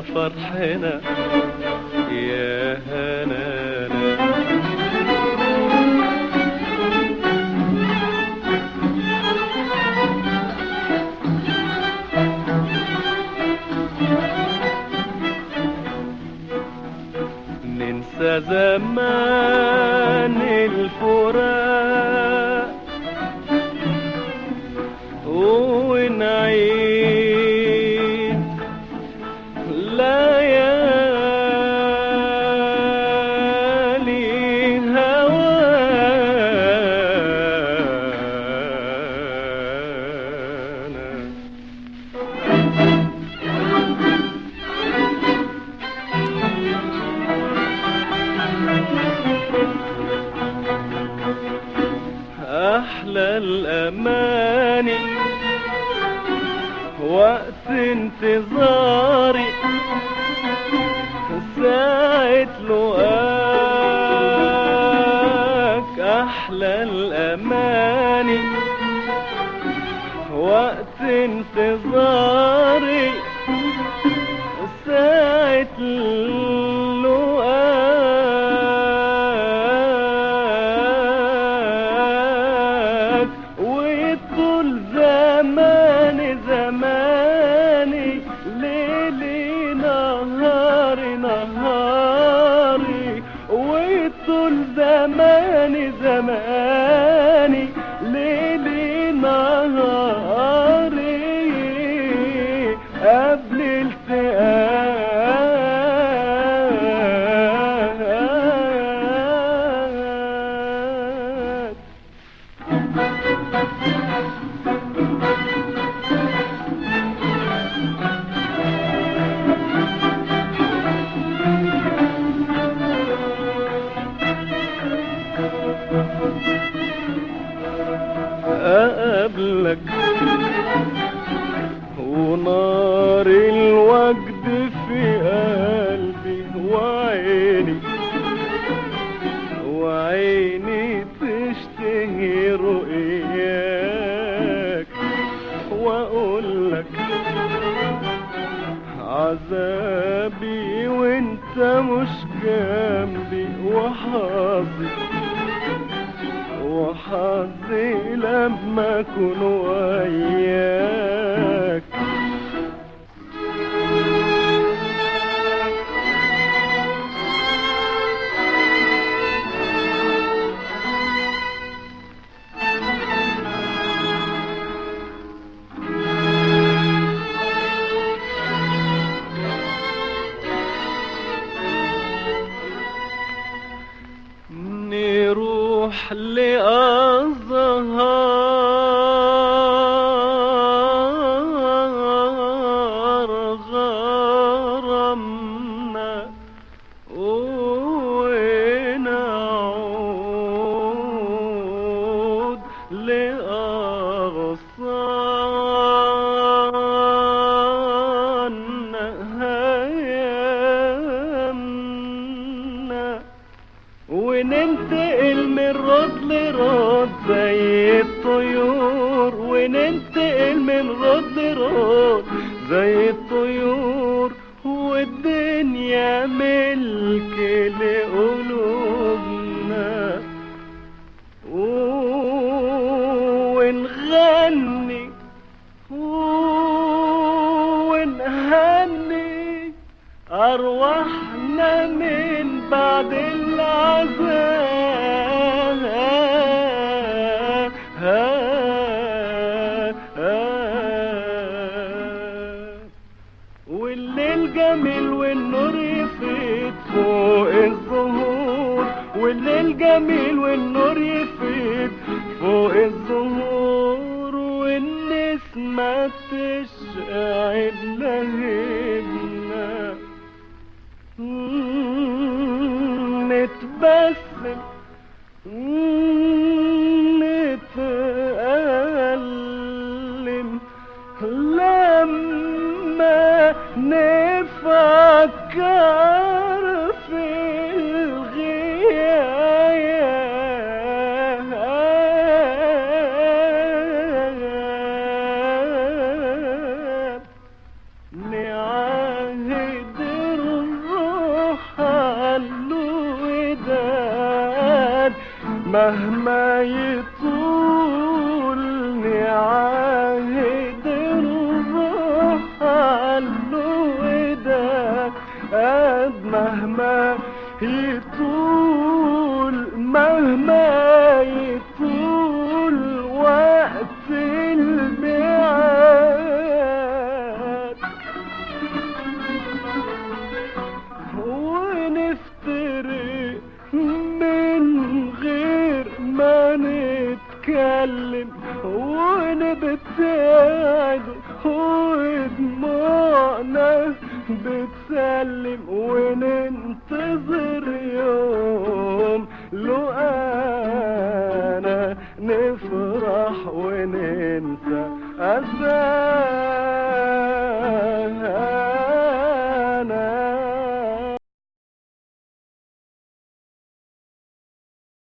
فرحنا يا هنانا ننسى زمان الفراق ونعيد ليالي هوانا أحلى الأماني وقت انتظاري ساعة لقاك أحلى الأماني وقت انتظاري ساعة لقاك وطول زمان زماني ليلي نهاري نهاري وطول زمان زماني ليلي نهاري قبل التقاك أقابلك ونار الوجد في قلبي وعيني وعيني تشتهي رؤياك واقول لك عذابي وانت مش جنبي وحظي وحظي لما اكون وياك نروح لأزهار غرامنا ونعود لأغصان هيامنا وننتقل من رد لرد زي الطيور وننتقل من رد لرد زي الطيور والدنيا ملك لقلوبنا ونغني ونهني أرواحنا من بعد العذاب والليل جميل والنور يفيد فوق الزهور والليل جميل والنور يفيد فوق الزهور والنسمة تشقعد لهبنا نتبسم نتألم لما نفكر في الغياب نعاهد مهما يطول نعاهد الروح الوداد قد مهما يطول مهما يطول وقت الميعاد ونفترق من غير ما نتكلم ونبتعد ودموعنا بتسلم وننتظر